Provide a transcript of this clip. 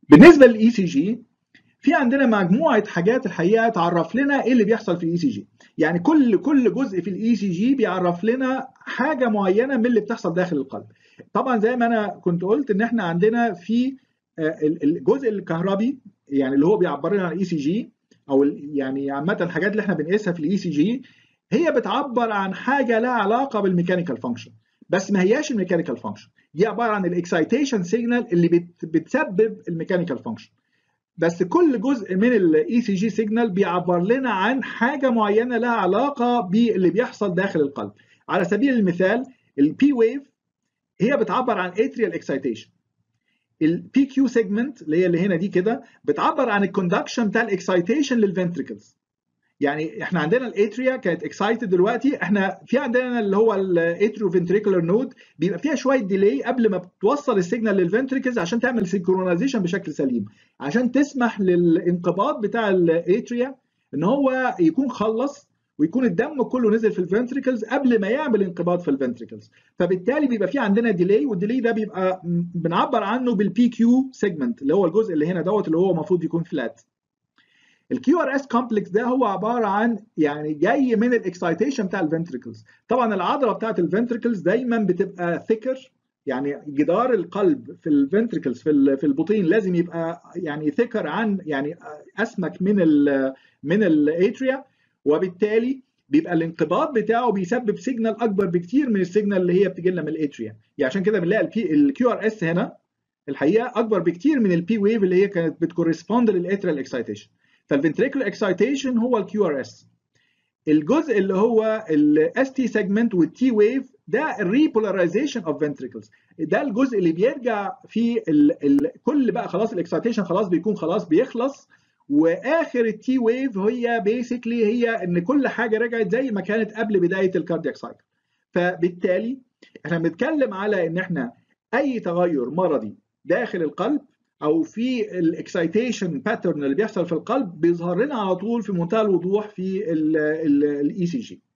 بالنسبه للاي سي جي في عندنا مجموعه حاجات الحقيقه تعرف لنا ايه اللي بيحصل في الاي سي جي يعني كل كل جزء في الاي سي جي بيعرف لنا حاجه معينه من اللي بتحصل داخل القلب طبعا زي ما انا كنت قلت ان احنا عندنا في الجزء الكهربي يعني اللي هو بيعبر لنا عن الاي سي جي او يعني عامه الحاجات اللي احنا بنقيسها في الاي سي جي هي بتعبر عن حاجه لها علاقه بالميكانيكال فانكشن بس ما هياش الميكانيكال فانكشن دي عباره عن الاكسايتيشن سيجنال اللي بت بتسبب الميكانيكال فانكشن بس كل جزء من الاي سي جي سيجنال بيعبر لنا عن حاجه معينه لها علاقه باللي بيحصل داخل القلب على سبيل المثال البي ويف هي بتعبر عن اتريال اكسايتيشن البي كيو سيجمنت اللي هي اللي هنا دي كده بتعبر عن الكوندكشن بتاع الاكسايتيشن للفنتريكلز يعني احنا عندنا الاتريا كانت اكسايتد دلوقتي احنا في عندنا اللي هو الاتريو فنتريكولار نود بيبقى فيها شويه ديلي قبل ما بتوصل السيجنال للفنتريكلز عشان تعمل سينكرونايزيشن بشكل سليم عشان تسمح للانقباض بتاع الاتريا ان هو يكون خلص ويكون الدم كله نزل في الفنتريكلز قبل ما يعمل انقباض في الفنتريكلز فبالتالي بيبقى في عندنا ديلي والديلي ده بيبقى بنعبر عنه بالبي كيو سيجمنت اللي هو الجزء اللي هنا دوت اللي هو المفروض يكون فلات الكيو ار اس كومبلكس ده هو عباره عن يعني جاي من الاكسايتيشن بتاع الفنتريكلز طبعا العضله بتاعت الفنتريكلز دايما بتبقى ثيكر يعني جدار القلب في الفنتريكلز في في البطين لازم يبقى يعني ثيكر عن يعني اسمك من ال من الاتريا وبالتالي بيبقى الانقباض بتاعه بيسبب سيجنال اكبر بكتير من السيجنال اللي هي بتجي لنا من الاتريا يعني عشان كده بنلاقي الكيو ار اس هنا الحقيقه اكبر بكتير من البي ويف اللي هي كانت بتكورسبوند للاتريال اكسايتيشن فالفنتريكولار اكسايتيشن هو الكيو ار اس الجزء اللي هو الاس تي سيجمنت والتي ويف ده الريبولاريزيشن اوف فنتريكلز ده الجزء اللي بيرجع في ال ال كل بقى خلاص الاكسايتيشن خلاص بيكون خلاص بيخلص واخر التي ويف هي بيسكلي هي ان كل حاجه رجعت زي ما كانت قبل بدايه الكاردياك سايكل فبالتالي احنا بنتكلم على ان احنا اي تغير مرضي داخل القلب او في الاكسايتيشن باترن اللي بيحصل في القلب بيظهر لنا على طول في منتهى الوضوح في الاي سي جي